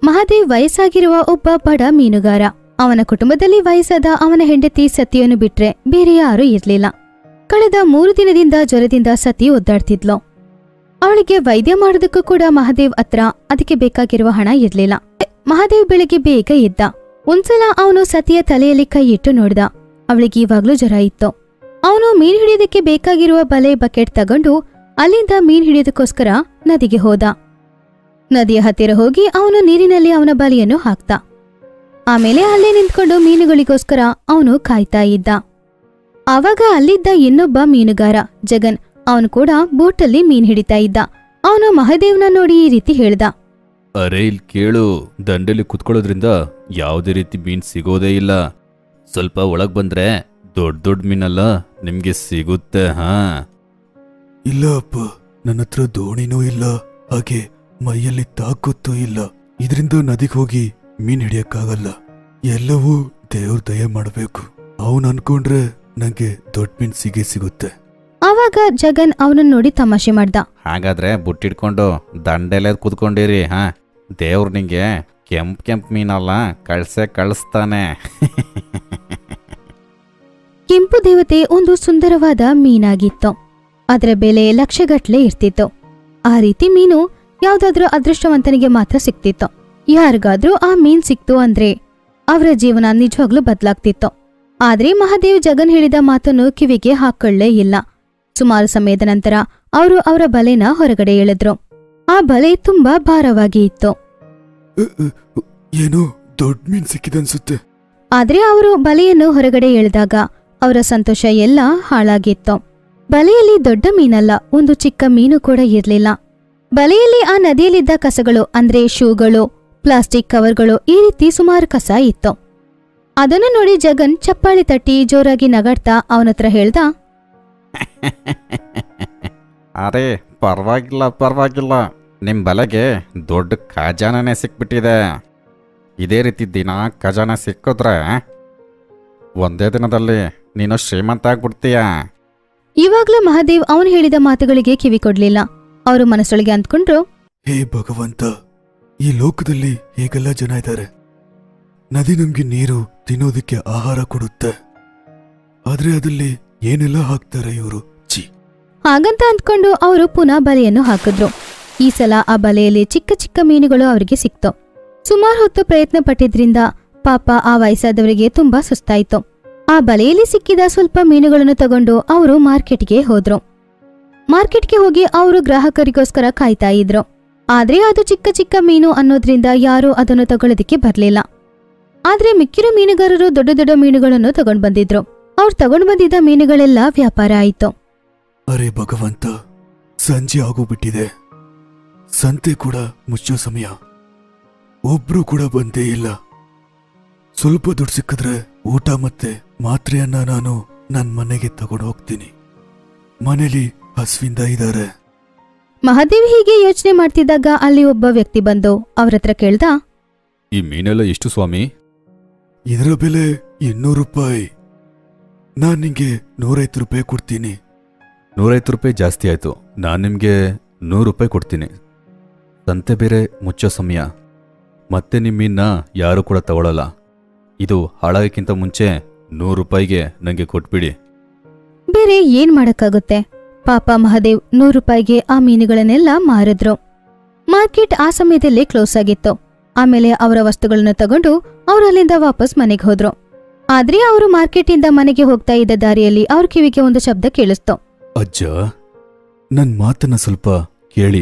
ಮಹಾದೇವ್ ವಯಸ್ಸಾಗಿರುವ ಒಬ್ಬ ಬಡ ಮೀನುಗಾರ ಅವನ ಕುಟುಂಬದಲ್ಲಿ ವಯಸ್ಸಾದ ಅವನ ಹೆಂಡತಿ ಸತಿಯನ್ನು ಬಿಟ್ರೆ ಬೇರೆ ಯಾರೂ ಇರ್ಲಿಲ್ಲ ಕಳೆದ ಮೂರು ದಿನದಿಂದ ಜ್ವರದಿಂದ ಸತಿ ಒದ್ದಾಡ್ತಿದ್ಲು ಅವಳಿಗೆ ವೈದ್ಯ ಮಾಡೋದಕ್ಕೂ ಕೂಡ ಮಹಾದೇವ್ ಹತ್ರ ಅದಕ್ಕೆ ಬೇಕಾಗಿರುವ ಹಣ ಇರ್ಲಿಲ್ಲ ಮಹಾದೇವ್ ಬೆಳಿಗ್ಗೆ ಬೇಗ ಎದ್ದ ಒಂದ್ಸಲ ಅವನು ಸತಿಯ ತಲೆಯಲ್ಲಿ ಕೈ ಇಟ್ಟು ನೋಡ್ದ ಅವಳಿಗೆ ಇವಾಗ್ಲೂ ಜ್ವರ ಇತ್ತು ಅವನು ಮೀನ್ ಹಿಡಿಯೋದಕ್ಕೆ ಬೇಕಾಗಿರುವ ಬಲೆ ಬಕೆಟ್ ತಗೊಂಡು ಅಲ್ಲಿಂದ ಮೀನ್ ಹಿಡಿಯೋದಕ್ಕೋಸ್ಕರ ನದಿಗೆ ಹೋದ ನದಿಯ ಹತ್ತಿರ ಹೋಗಿ ಅವನು ನೀರಿನಲ್ಲಿ ಅವನ ಬಲೆಯನ್ನು ಹಾಕ್ತ ಆಮೇಲೆ ಅಲ್ಲೇ ನಿಂತ್ಕೊಂಡು ಮೀನುಗಳಿಗೋಸ್ಕರ ಅವನು ಕಾಯ್ತಾ ಇದ್ದ ಆವಾಗ ಅಲ್ಲಿದ್ದ ಇನ್ನೊಬ್ಬ ಮೀನುಗಾರ ಜಗನ್ ಅವನು ಕೂಡ ಬೋಟಲ್ಲಿ ಮೀನ್ ಹಿಡಿತಾ ಇದ್ದ ಅವನು ಮಹದೇವ್ನ ನೋಡಿ ಈ ರೀತಿ ಹೇಳ್ದ ಅರೆ ಇಲ್ಲಿ ಕೇಳು ದಂಡೆಲಿ ಕುತ್ಕೊಳ್ಳೋದ್ರಿಂದ ಯಾವುದೇ ರೀತಿ ಮೀನ್ ಸಿಗೋದೇ ಇಲ್ಲ ಸ್ವಲ್ಪ ಒಳಗ್ ಬಂದ್ರೆ ದೊಡ್ಡ ದೊಡ್ಡ ಮೀನೆಲ್ಲ ನಿಮ್ಗೆ ಸಿಗುತ್ತೆ ಹಾ ಇಲ್ಲ ಅಪ್ಪ ನನ್ನ ಹತ್ರ ದೋಣಿನೂ ಇಲ್ಲ ಹಾಗೆ ಮೈಯಲ್ಲಿ ತಾಕತ್ತೂ ಇಲ್ಲ ಇದರಿಂದ ನದಿಗೆ ಹೋಗಿ ಮೀನ್ ಹಿಡಿಯಕ್ಕಾಗಲ್ಲ ಎಲ್ಲವೂ ದೇವ್ರ ದಯ ಮಾಡಬೇಕು ಅವನ್ ಅನ್ಕೊಂಡ್ರೆ ನಂಗೆ ದೊಡ್ಡ ಮೀನ್ ಸಿಗೇ ಸಿಗುತ್ತೆ ಆವಾಗ ಜಗನ್ ಅವನನ್ನ ನೋಡಿ ತಮಾಷೆ ಮಾಡ್ದ ಹಾಗಾದ್ರೆ ಬುಟ್ಟಿಡ್ಕೊಂಡು ದಂಡೆಲೆ ಕುತ್ಕೊಂಡಿರಿ ಹಾ ದೇವ್ರು ನಿಂಗೆ ಕೆಂಪ್ ಕೆಂಪ್ ಮೀನಲ್ಲ ಕಳ್ಸೇ ಕಳಿಸ್ತಾನೆ ಕೆಂಪು ದೇವತೆ ಒಂದು ಸುಂದರವಾದ ಮೀನಾಗಿತ್ತು ಅದರ ಬೆಲೆ ಲಕ್ಷಗಟ್ಲೆ ಇರ್ತಿತ್ತು ಆ ರೀತಿ ಮೀನು ಯಾವ್ದಾದ್ರೂ ಅದೃಷ್ಟವಂತನಿಗೆ ಮಾತ್ರ ಸಿಕ್ತಿತ್ತು ಯಾರಿಗಾದ್ರೂ ಆ ಮೀನ್ ಸಿಕ್ತು ಅಂದ್ರೆ ಅವರ ಜೀವನ ನಿಜವಾಗ್ಲೂ ಬದಲಾಗ್ತಿತ್ತು ಆದ್ರೆ ಮಹಾದೇವ್ ಜಗನ್ ಹೇಳಿದ ಮಾತನ್ನು ಕಿವಿಗೆ ಹಾಕೊಳ್ಳೇ ಇಲ್ಲ ಸುಮಾರು ಸಮಯದ ನಂತರ ಅವರು ಅವರ ಬಲೆನ ಹೊರಗಡೆ ಎಳೆದ್ರು ಆ ಬಲೆ ತುಂಬಾ ಭಾರವಾಗಿ ಇತ್ತು ಅ, ಅ, ಅ, ಏನೋ ದೊಡ್ಡ ಮೀನ್ ಸಿಕ್ಕಿದನ್ಸುತ್ತೆ ಆದ್ರೆ ಅವರು ಬಲೆಯನ್ನು ಹೊರಗಡೆ ಎಳೆದಾಗ ಅವರ ಸಂತೋಷ ಎಲ್ಲ ಹಾಳಾಗಿತ್ತು ಬಲೆಯಲ್ಲಿ ದೊಡ್ಡ ಮೀನಲ್ಲ ಒಂದು ಚಿಕ್ಕ ಮೀನು ಕೂಡ ಇರ್ಲಿಲ್ಲ ಬಲೆಯಲ್ಲಿ ಆ ನದಿಯಲ್ಲಿದ್ದ ಕಸಗಳು ಅಂದ್ರೆ ಶೂಗಳು ಪ್ಲಾಸ್ಟಿಕ್ ಕವರ್ಗಳು ಈ ರೀತಿ ಸುಮಾರು ಕಸ ಇತ್ತು ಅದನ್ನು ನೋಡಿ ಜಗನ್ ಚಪ್ಪಾಳಿ ತಟ್ಟಿ ಜೋರಾಗಿ ನಗಾಡ್ತಾ ಅವನತ್ರ ಹೇಳ್ದ ಅರೆ ಪರವಾಗಿಲ್ಲ ಪರವಾಗಿಲ್ಲ ನಿಮ್ಮ ಬಲೆಗೆ ದೊಡ್ಡ ಖಜಾನನೇ ಸಿಕ್ಬಿಟ್ಟಿದೆ ಇದೇ ರೀತಿ ದಿನ ಖಜಾನ ಸಿಕ್ಕಿದ್ರೆ ಒಂದೇ ದಿನದಲ್ಲಿ ನೀನು ಶ್ರೀಮಂತ ಆಗ್ಬಿಡ್ತೀಯ ಇವಾಗ್ಲೂ ಮಹಾದೇವ್ ಅವನು ಹೇಳಿದ ಮಾತುಗಳಿಗೆ ಕಿವಿ ಕೊಡ್ಲಿಲ್ಲ ಅವರು ಮನಸ್ಸೊಳಗೆ ಅಂದ್ಕೊಂಡ್ರು ಹೇ ಭಗವಂತ ಈ ಲೋಕದಲ್ಲಿ ಹೇಗೆಲ್ಲ ಜನ ಇದ್ದಾರೆ ನದಿ ನಮ್ಗೆ ನೀರು ತಿನ್ನೋದಕ್ಕೆ ಆಹಾರ ಕೊಡುತ್ತೆ ಆದ್ರೆ ಅದಲ್ಲಿ ಏನೆಲ್ಲ ಹಾಕ್ತಾರೆ ಇವರು ಛೀ ಹಾಗಂತ ಅಂದ್ಕೊಂಡು ಅವರು ಪುನಃ ಬಲೆಯನ್ನು ಹಾಕಿದ್ರು ಈ ಸಲ ಆ ಬಲೆಯಲ್ಲಿ ಚಿಕ್ಕ ಚಿಕ್ಕ ಮೀನುಗಳು ಅವರಿಗೆ ಸಿಕ್ತು ಸುಮಾರು ಹೊತ್ತು ಪ್ರಯತ್ನ ಪಟ್ಟಿದ್ರಿಂದ ಪಾಪ ಆ ವಯಸ್ಸಾದವರಿಗೆ ತುಂಬಾ ಸುಸ್ತಾಯ್ತು ಆ ಬಲೆಯಲ್ಲಿ ಸಿಕ್ಕಿದ ಸ್ವಲ್ಪ ಮೀನುಗಳನ್ನು ತಗೊಂಡು ಅವರು ಮಾರ್ಕೆಟ್ಗೆ ಹೋದ್ರು ಮಾರ್ಕೆಟ್ಗೆ ಹೋಗಿ ಅವರು ಗ್ರಾಹಕರಿಗೋಸ್ಕರ ಕಾಯ್ತಾ ಇದ್ರು ಆದ್ರೆ ಅದು ಚಿಕ್ಕ ಚಿಕ್ಕ ಮೀನು ಅನ್ನೋದ್ರಿಂದ ಯಾರೂ ಅದನ್ನು ತಗೊಳ್ಳೋದಿಕ್ಕೆ ಬರ್ಲಿಲ್ಲ ಆದ್ರೆ ಮಿಕ್ಕಿರೋ ಮೀನುಗಾರರು ದೊಡ್ಡ ದೊಡ್ಡ ಮೀನುಗಳನ್ನು ತಗೊಂಡ್ ಬಂದಿದ್ರು ಅವ್ರು ತಗೊಂಡ್ ಬಂದಿದ್ದ ಮೀನುಗಳೆಲ್ಲ ವ್ಯಾಪಾರ ಆಯ್ತು ಅರೆ ಭಗವಂತ ಸಂಜೆ ಆಗೋಗ್ಬಿಟ್ಟಿದೆ ಸಂತೆ ಕೂಡ ಮುಚ್ಚೋ ಸಮಯ ಒಬ್ರು ಕೂಡ ಬಂದೇ ಇಲ್ಲ ಸ್ವಲ್ಪ ದುಡ್ಡು ಸಿಕ್ಕಿದ್ರೆ ಊಟ ಮತ್ತೆ ಮಾತ್ರೆಯನ್ನ ನಾನು ನನ್ನ ಮನೆಗೆ ತಗೊಂಡು ಹೋಗ್ತೀನಿ ಮನೇಲಿ ಹಸ್ವಿಂದ ಇದ್ದಾರೆ ಮಹಾದೇವ್ ಹೀಗೆ ಯೋಚನೆ ಮಾಡ್ತಿದ್ದಾಗ ಅಲ್ಲಿ ಒಬ್ಬ ವ್ಯಕ್ತಿ ಬಂದು ಅವ್ರತ್ರ ಕೇಳ್ದ ಈ ಮೀನೆಲ್ಲ ಎಷ್ಟು ಸ್ವಾಮಿ ಇದರ ಬೆಲೆ ಇನ್ನೂರು ರೂಪಾಯಿ ನಾನ್ ನಿಂಗೆ ನೂರೈವತ್ತು ರೂಪಾಯಿ ಕೊಡ್ತೀನಿ ನೂರೈವತ್ತು ರೂಪಾಯಿ ಜಾಸ್ತಿ ಆಯಿತು ನಾನು ನಿಮಗೆ ನೂರು ರೂಪಾಯಿ ಕೊಡ್ತೀನಿ ಸಂತೆ ಬೇರೆ ಮುಚ್ಚೋ ಸಮಯ ಮತ್ತೆ ನಿಮ್ಮ ಮೀನ್ನ ಯಾರೂ ಕೂಡ ತಗೊಳ್ಳಲ್ಲ ಇದು ಹಾಳಾಗಕ್ಕಿಂತ ಮುಂಚೆ ನೂರು ರೂಪಾಯಿಗೆ ನನಗೆ ಕೊಟ್ಬಿಡಿ ಬೇರೆ ಏನ್ ಮಾಡಕ್ಕಾಗುತ್ತೆ ಪಾಪ ಮಹಾದೇವ್ ನೂರು ರೂಪಾಯಿಗೆ ಆ ಮೀನುಗಳನ್ನೆಲ್ಲ ಮಾರಿದ್ರು ಮಾರ್ಕೆಟ್ ಆ ಸಮಯದಲ್ಲೇ ಕ್ಲೋಸ್ ಆಗಿತ್ತು ಆಮೇಲೆ ಅವರ ವಸ್ತುಗಳನ್ನು ತಗೊಂಡು ಅವ್ರು ಅಲ್ಲಿಂದ ವಾಪಸ್ ಮನೆಗೆ ಹೋದ್ರು ಆದ್ರೆ ಅವರು ಮಾರ್ಕೆಟಿಂದ ಮನೆಗೆ ಹೋಗ್ತಾ ಇದ್ದ ದಾರಿಯಲ್ಲಿ ಅವ್ರ ಕಿವಿಗೆ ಒಂದು ಶಬ್ದ ಕೇಳಿಸ್ತು ಅಜ್ಜ ನನ್ ಮಾತನ್ನ ಸ್ವಲ್ಪ ಕೇಳಿ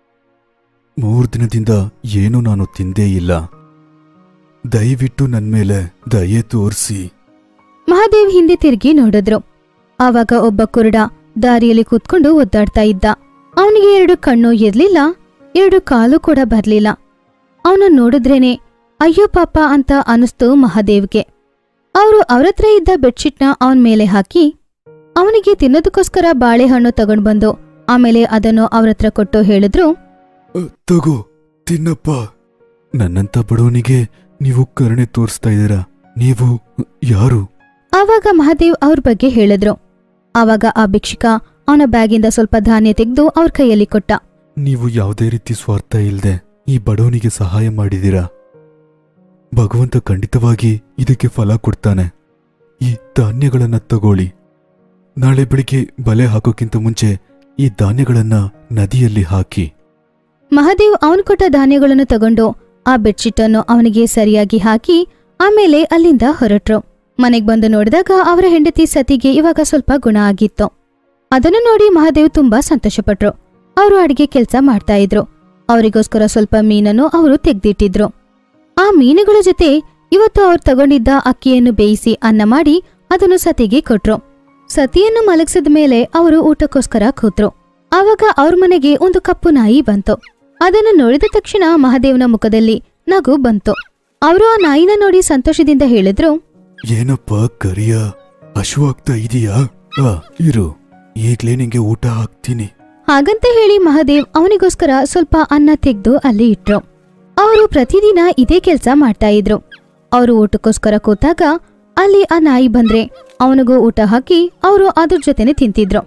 ಮೂರ್ ದಿನದಿಂದ ಏನೂ ನಾನು ತಿಂದೇ ಇಲ್ಲ ದಯವಿಟ್ಟು ನನ್ ಮೇಲೆ ದಯೆ ತೋರಿಸಿ ಮಹಾದೇವ್ ಹಿಂದೆ ತಿರುಗಿ ನೋಡಿದ್ರು ಆವಾಗ ಒಬ್ಬ ಕುರುಡ ದಾರಿಯಲ್ಲಿ ಕೂತ್ಕೊಂಡು ಒದ್ದಾಡ್ತಾ ಇದ್ದ ಅವನಿಗೆ ಎರಡು ಕಣ್ಣು ಇರ್ಲಿಲ್ಲ ಎರಡು ಕಾಲು ಕೂಡ ಬರ್ಲಿಲ್ಲ ಅವನ ನೋಡಿದ್ರೇನೆ ಅಯ್ಯೋ ಪಾಪ ಅಂತ ಅನಿಸ್ತು ಮಹಾದೇವ್ಗೆ ಅವರು ಅವರತ್ರ ಇದ್ದ ಬೆಡ್ಶೀಟ್ನ ಅವನ್ ಮೇಲೆ ಹಾಕಿ ಅವನಿಗೆ ತಿನ್ನೋದಕ್ಕೋಸ್ಕರ ಬಾಳೆಹಣ್ಣು ತಗೊಂಡ್ ಬಂದು ಆಮೇಲೆ ಅದನ್ನು ಅವ್ರತ್ರ ಕೊಟ್ಟು ಹೇಳಿದ್ರು ಅ, ತಗೋ ತಿನ್ನಪ್ಪ ನನ್ನಂತ ಬಡವನಿಗೆ ನೀವು ಕರುಣೆ ತೋರಿಸ್ತಾ ಇದ್ದೀರಾ ನೀವು ಯಾರು ಆವಾಗ ಮಹಾದೇವ್ ಅವ್ರ ಬಗ್ಗೆ ಹೇಳಿದ್ರು ಆವಾಗ ಆ ಭಿಕ್ಷುಕ ಅವನ ಬ್ಯಾಗಿಂದ ಸ್ವಲ್ಪ ಧಾನ್ಯ ತೆಗೆದು ಅವ್ರ ಕೈಯಲ್ಲಿ ಕೊಟ್ಟ ನೀವು ಯಾವುದೇ ರೀತಿ ಸ್ವಾರ್ಥ ಇಲ್ಲದೆ ಈ ಬಡವನಿಗೆ ಸಹಾಯ ಮಾಡಿದ್ದೀರಾ ಭಗವಂತ ಖಂಡಿತವಾಗಿ ಇದಕ್ಕೆ ಫಲ ಕೊಡ್ತಾನೆ ಈ ಧಾನ್ಯಗಳನ್ನ ತಗೊಳ್ಳಿ ನಾಳೆ ಬೆಳಿಗ್ಗೆ ಬಲೆ ಹಾಕೋಕ್ಕಿಂತ ಮುಂಚೆ ಈ ಧಾನ್ಯಗಳನ್ನ ನದಿಯಲ್ಲಿ ಹಾಕಿ ಮಹಾದೇವ್ ಅವನು ಕೊಟ್ಟ ಧಾನ್ಯಗಳನ್ನು ತಗೊಂಡು ಆ ಬೆಡ್ಶೀಟ್ ಅನ್ನು ಅವನಿಗೆ ಸರಿಯಾಗಿ ಹಾಕಿ ಆಮೇಲೆ ಅಲ್ಲಿಂದ ಹೊರಟ್ರು ಮನೆಗ್ ಬಂದು ನೋಡಿದಾಗ ಅವರ ಹೆಂಡತಿ ಸತಿಗೆ ಇವಾಗ ಸ್ವಲ್ಪ ಗುಣ ಆಗಿತ್ತು ಅದನ್ನು ನೋಡಿ ಮಹಾದೇವ್ ತುಂಬಾ ಸಂತೋಷಪಟ್ರು ಅವರು ಅಡಿಗೆ ಕೆಲಸ ಮಾಡ್ತಾ ಇದ್ರು ಅವರಿಗೋಸ್ಕರ ಸ್ವಲ್ಪ ಮೀನನ್ನು ಅವರು ತೆಗ್ದಿಟ್ಟಿದ್ರು ಆ ಮೀನುಗಳ ಜೊತೆ ಇವತ್ತು ಅವ್ರು ತಗೊಂಡಿದ್ದ ಅಕ್ಕಿಯನ್ನು ಬೇಯಿಸಿ ಅನ್ನ ಮಾಡಿ ಅದನ್ನು ಸತಿಗೆ ಕೊಟ್ರು ಸತಿಯನ್ನು ಮಲಗಿಸಿದ ಮೇಲೆ ಅವರು ಊಟಕ್ಕೋಸ್ಕರ ಕೂತ್ರು ಆವಾಗ ಅವ್ರ ಮನೆಗೆ ಒಂದು ಕಪ್ಪು ನಾಯಿ ಬಂತು ಅದನ್ನು ನೋಡಿದ ತಕ್ಷಣ ಮಹಾದೇವನ ಮುಖದಲ್ಲಿ ನಗು ಬಂತು ಅವರು ಆ ನಾಯಿನ ನೋಡಿ ಸಂತೋಷದಿಂದ ಹೇಳಿದ್ರು ಏನಪ್ಪ ಕರಿಯ ಹಶುವಾಗ್ತಾ ಇದೀಯಾ ಆ ಇರು ಈಗ್ಲೇ ನಿಂಗೆ ಊಟ ಹಾಕ್ತೀನಿ ಹಾಗಂತ ಹೇಳಿ ಮಹಾದೇವ್ ಅವನಿಗೋಸ್ಕರ ಸ್ವಲ್ಪ ಅನ್ನ ತೆಗೆದು ಅಲ್ಲಿ ಇಟ್ರು ಅವರು ಪ್ರತಿದಿನ ಇದೇ ಕೆಲಸ ಮಾಡ್ತಾ ಇದ್ರು ಅವರು ಊಟಕ್ಕೋಸ್ಕರ ಕೂತಾಗ ಅಲ್ಲಿ ಆ ನಾಯಿ ಬಂದ್ರೆ ಅವನಿಗೂ ಊಟ ಹಾಕಿ ಅವರು ಅದ್ರ ಜೊತೆನೆ ತಿಂತಿದ್ರು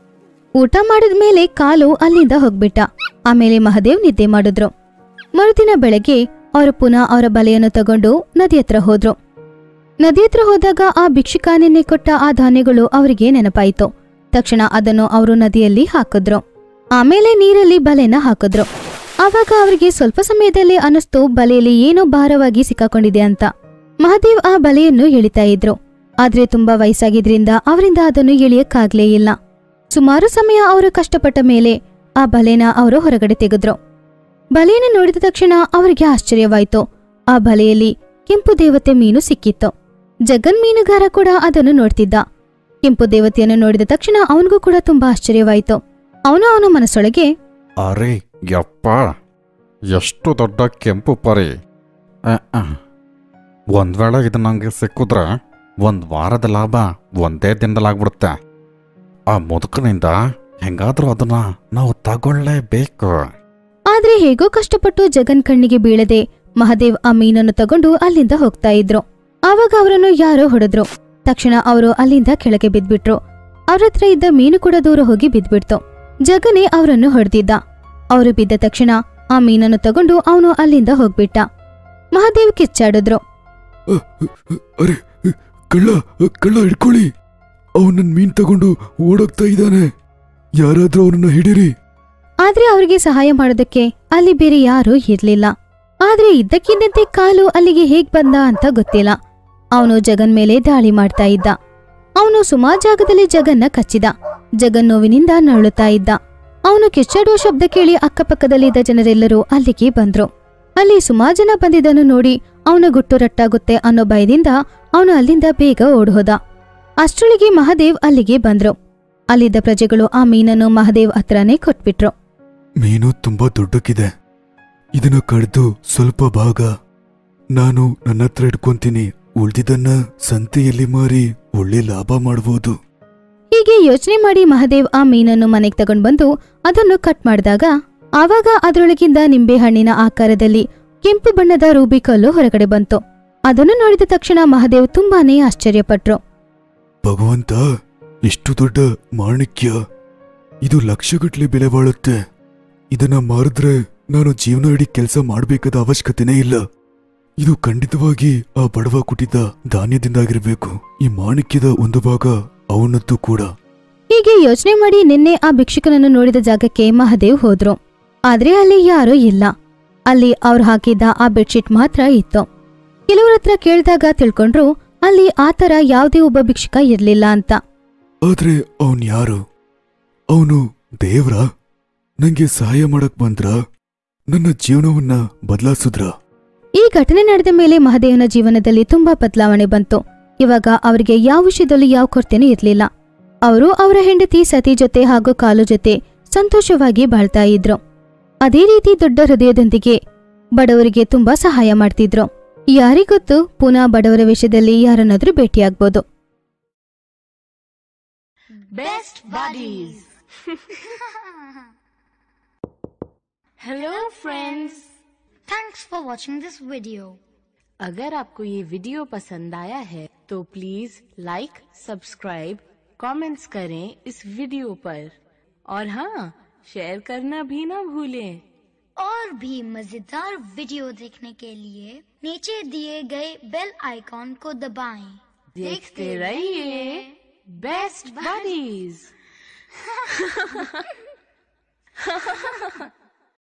ಊಟ ಮಾಡಿದ ಮೇಲೆ ಕಾಲು ಅಲ್ಲಿಂದ ಹೋಗ್ಬಿಟ್ಟ ಆಮೇಲೆ ಮಹಾದೇವ್ ನಿದ್ದೆ ಮಾಡಿದ್ರು ಮರುದಿನ ಬೆಳಗ್ಗೆ ಅವರು ಪುನಃ ಅವರ ಬಲೆಯನ್ನು ತಗೊಂಡು ನದಿ ಹತ್ರ ಹೋದ್ರು ನದಿ ಹತ್ರ ಹೋದಾಗ ಆ ಭಿಕ್ಷುಕ ನಿನ್ನೆ ಕೊಟ್ಟ ಆ ಧಾನ್ಯಗಳು ಅವರಿಗೆ ನೆನಪಾಯಿತು ತಕ್ಷಣ ಅದನ್ನು ಅವರು ನದಿಯಲ್ಲಿ ಹಾಕಿದ್ರು ಆಮೇಲೆ ನೀರಲ್ಲಿ ಬಲೆನ ಹಾಕಿದ್ರು ಆವಾಗ ಅವರಿಗೆ ಸ್ವಲ್ಪ ಸಮಯದಲ್ಲಿ ಅನಿಸ್ತು ಬಲೆಯಲ್ಲಿ ಏನೋ ಭಾರವಾಗಿ ಸಿಕ್ಕಾಕೊಂಡಿದೆ ಅಂತ ಮಹಾದೇವ್ ಆ ಬಲೆಯನ್ನು ಎಳಿತಾ ಇದ್ರು ಆದ್ರೆ ತುಂಬಾ ವಯಸ್ಸಾಗಿದ್ರಿಂದ ಅವರಿಂದ ಅದನ್ನು ಎಳಿಯಕ್ಕಾಗ್ಲೇ ಇಲ್ಲ ಸುಮಾರು ಸಮಯ ಅವರು ಕಷ್ಟಪಟ್ಟ ಮೇಲೆ ಆ ಬಲೆನ ಅವರು ಹೊರಗಡೆ ತೆಗೆದ್ರು ಬಲೆಯನ್ನು ನೋಡಿದ ತಕ್ಷಣ ಅವರಿಗೆ ಆಶ್ಚರ್ಯವಾಯ್ತು ಆ ಬಲೆಯಲ್ಲಿ ಕೆಂಪು ದೇವತೆ ಮೀನು ಸಿಕ್ಕಿತ್ತು ಜಗನ್ ಮೀನುಗಾರ ಕೂಡ ಅದನ್ನು ನೋಡ್ತಿದ್ದ ಕೆಂಪು ದೇವತೆಯನ್ನು ನೋಡಿದ ತಕ್ಷಣ ಅವನಿಗೂ ಕೂಡ ತುಂಬಾ ಆಶ್ಚರ್ಯವಾಯ್ತು ಅವನು ಅವನ ಮನಸ್ಸೊಳಗೆ ಅರೆ ಯಪ್ಪ ಎಷ್ಟು ದೊಡ್ಡ ಕೆಂಪು ಪರಿ ಅ, ಅ. ಒಂದ್ ವೇಳೆ ಇದು ನಂಗೆ ಸಿಕ್ಕಿದ್ರೆ ಒಂದ್ ವಾರದ ಲಾಭ ಒಂದೇ ದಿನದಲ್ಲಾಗ್ಬಿಡುತ್ತೆ ಆ ಮುದುಕನಿಂದ ಹೆಂಗಾದ್ರೂ ಅದನ್ನ ನಾವು ತಗೊಳ್ಳೇಬೇಕು ಆದ್ರೆ ಹೇಗೋ ಕಷ್ಟಪಟ್ಟು ಜಗನ್ ಕಣ್ಣಿಗೆ ಬೀಳದೆ ಮಹಾದೇವ್ ಆ ಮೀನನ್ನು ತಗೊಂಡು ಅಲ್ಲಿಂದ ಹೋಗ್ತಾ ಇದ್ರು ಆವಾಗ ಅವರನ್ನು ಯಾರೋ ಹೊಡೆದ್ರು ತಕ್ಷಣ ಅವರು ಅಲ್ಲಿಂದ ಕೆಳಗೆ ಬಿದ್ಬಿಟ್ರು ಅವ್ರ ಹತ್ರ ಇದ್ದ ಮೀನು ಕೂಡ ದೂರ ಹೋಗಿ ಬಿದ್ಬಿಡ್ತು ಜಗನೇ ಅವರನ್ನು ಹೊಡೆದಿದ್ದ ಅವರು ಬಿದ್ದ ತಕ್ಷಣ ಆ ಮೀನನ್ನು ತಗೊಂಡು ಅವನು ಅಲ್ಲಿಂದ ಹೋಗ್ಬಿಟ್ಟ ಮಹಾದೇವ್ ಕಿಚ್ಚಾಡಿದ್ರು ಅ, ಅ, ಅರೆ ಅ, ಕಳ್ಳ ಅ, ಕಳ್ಳ ಹಿಡ್ಕೊಳ್ಳಿ ಅವನ್ ನನ್ ಮೀನ್ ತಗೊಂಡು ಓಡೋಗ್ತಾ ಇದ್ದಾನೆ ಯಾರಾದ್ರೂ ಅವನನ್ನ ಹಿಡೀರಿ ಆದ್ರೆ ಅವರಿಗೆ ಸಹಾಯ ಮಾಡೋದಕ್ಕೆ ಅಲ್ಲಿ ಬೇರೆ ಯಾರೂ ಇರ್ಲಿಲ್ಲ ಆದ್ರೆ ಇದ್ದಕ್ಕಿದ್ದಂತೆ ಕಾಲು ಅಲ್ಲಿಗೆ ಹೇಗ್ ಬಂದ ಅಂತ ಗೊತ್ತಿಲ್ಲ ಅವನು ಜಗನ್ ಮೇಲೆ ದಾಳಿ ಮಾಡ್ತಾ ಇದ್ದ ಅವನು ಸುಮಾರು ಜಾಗದಲ್ಲಿ ಜಗನ್ನ ಕಚ್ಚಿದ ಜಗನ್ ನೋವಿನಿಂದ ನರಳುತ್ತಾ ಇದ್ದ ಅವನು ಕಿಚ್ಚಾಡುವ ಶಬ್ದ ಕೇಳಿ ಅಕ್ಕಪಕ್ಕದಲ್ಲಿದ್ದ ಜನರೆಲ್ಲರೂ ಅಲ್ಲಿಗೆ ಬಂದ್ರು ಅಲ್ಲಿ ಸುಮಾರು ಜನ ಬಂದಿದ್ದನ್ನು ನೋಡಿ ಅವನ ಗುಟ್ಟು ರಟ್ಟಾಗುತ್ತೆ ಅನ್ನೋ ಭಯದಿಂದ ಅವನು ಅಲ್ಲಿಂದ ಬೇಗ ಓಡ್ಹೋದ ಅಷ್ಟರೊಳಗೆ ಮಹಾದೇವ್ ಅಲ್ಲಿಗೆ ಬಂದ್ರು ಅಲ್ಲಿದ್ದ ಪ್ರಜೆಗಳು ಆ ಮೀನನ್ನು ಮಹಾದೇವ್ ಹತ್ರನೇ ಕೊಟ್ಬಿಟ್ರು ಮೀನು ತುಂಬಾ ದೊಡ್ಡಕ್ಕಿದೆ ಇದನ್ನ ಕಡ್ದು ಸ್ವಲ್ಪ ಭಾಗ ನಾನು ನನ್ನ ಹತ್ರ ಇಟ್ಕೊಂತೀನಿ ಉಳ್ದಿದ್ದನ್ನ ಸಂತೆಯಲ್ಲಿ ಮಾರಿ ಒಳ್ಳೆ ಲಾಭ ಮಾಡ್ಬೋದು ಹೀಗೆ ಯೋಚನೆ ಮಾಡಿ ಮಹಾದೇವ್ ಆ ಮೀನನ್ನು ಮನೆಗೆ ತಗೊಂಡ್ ಬಂದು ಅದನ್ನು ಕಟ್ ಮಾಡಿದಾಗ ಆವಾಗ ಅದರೊಳಗಿಂದ ನಿಂಬೆಹಣ್ಣಿನ ಆಕಾರದಲ್ಲಿ ಕೆಂಪು ಬಣ್ಣದ ರೂಬಿ ಕಲ್ಲು ಹೊರಗಡೆ ಬಂತು ಅದನ್ನು ನೋಡಿದ ತಕ್ಷಣ ಮಹಾದೇವ್ ತುಂಬಾನೇ ಆಶ್ಚರ್ಯಪಟ್ರು ಭಗವಂತ ಇಷ್ಟು ದೊಡ್ಡ ಮಾಣಿಕ್ಯ ಇದು ಲಕ್ಷಗಟ್ಲೆ ಬೆಲೆ ಬಾಳುತ್ತೆ ಇದನ್ನ ಮಾರಿದ್ರೆ ನಾನು ಜೀವನ ಇಡೀ ಕೆಲಸ ಮಾಡ್ಬೇಕಾದ ಅವಶ್ಯಕತೆನೇ ಇಲ್ಲ ಇದು ಖಂಡಿತವಾಗಿ ಆ ಬಡವ ಕುಟಿದ ಧಾನ್ಯದಿಂದಾಗಿರ್ಬೇಕು ಈ ಮಾಣಿಕ್ಯದ ಒಂದು ಭಾಗ ಅವನದ್ದು ಕೂಡ ಹೀಗೆ ಯೋಚನೆ ಮಾಡಿ ನಿನ್ನೆ ಆ ಭಿಕ್ಷುಕನನ್ನು ನೋಡಿದ ಜಾಗಕ್ಕೆ ಮಹಾದೇವ್ ಹೋದ್ರು ಆದ್ರೆ ಅಲ್ಲಿ ಯಾರೂ ಇಲ್ಲ ಅಲ್ಲಿ ಅವ್ರು ಹಾಕಿದ್ದ ಆ ಬೆಡ್ಶೀಟ್ ಮಾತ್ರ ಇತ್ತು ಕೆಲವ್ರ ಹತ್ರ ಕೇಳಿದಾಗ ತಿಳ್ಕೊಂಡ್ರು ಅಲ್ಲಿ ಆತರ ಯಾವುದೇ ಒಬ್ಬ ಭಿಕ್ಷುಕ ಇರ್ಲಿಲ್ಲ ಅಂತ ಆದ್ರೆ ಅವನ್ ಯಾರು ಅವನು ದೇವ್ರ ನಂಗೆ ಸಹಾಯ ಮಾಡಕ್ ಬಂದ್ರ ನನ್ನ ಜೀವನವನ್ನ ಬದಲಾಯಿಸಿದ್ರ ಈ ಘಟನೆ ನಡೆದ ಮೇಲೆ ಮಹದೇವನ ಜೀವನದಲ್ಲಿ ತುಂಬಾ ಬದಲಾವಣೆ ಬಂತು ಇವಾಗ ಅವರಿಗೆ ಯಾವ ವಿಷಯದಲ್ಲೂ ಯಾವ ಕೊರತೆನೂ ಇರ್ಲಿಲ್ಲ ಅವರು ಅವರ ಹೆಂಡತಿ ಸತಿ ಜೊತೆ ಹಾಗೂ ಕಾಲು ಜೊತೆ ಸಂತೋಷವಾಗಿ ಬಾಳ್ತಾ ಇದ್ರು ಅದೇ ರೀತಿ ದೊಡ್ಡ ಹೃದಯದೊಂದಿಗೆ ಬಡವರಿಗೆ ತುಂಬಾ ಸಹಾಯ ಮಾಡ್ತಿದ್ರು ಯಾರಿಗೊತ್ತು ಪುನಃ ಬಡವರ ವಿಷಯದಲ್ಲಿ ಯಾರನ್ನಾದ್ರೂ ಭೇಟಿಯಾಗ್ಬೋದು Best Buddies. Hello friends. Thanks for watching this video. अगर आपको ये वीडियो पसंद आया है तो प्लीज लाइक सब्सक्राइब कमेंट्स करें इस वीडियो पर और हाँ शेयर करना भी ना भूलें और भी मजेदार वीडियो देखने के लिए नीचे दिए गए बेल आइकॉन को दबाएं। देखते रहिए बेस्ट बडीज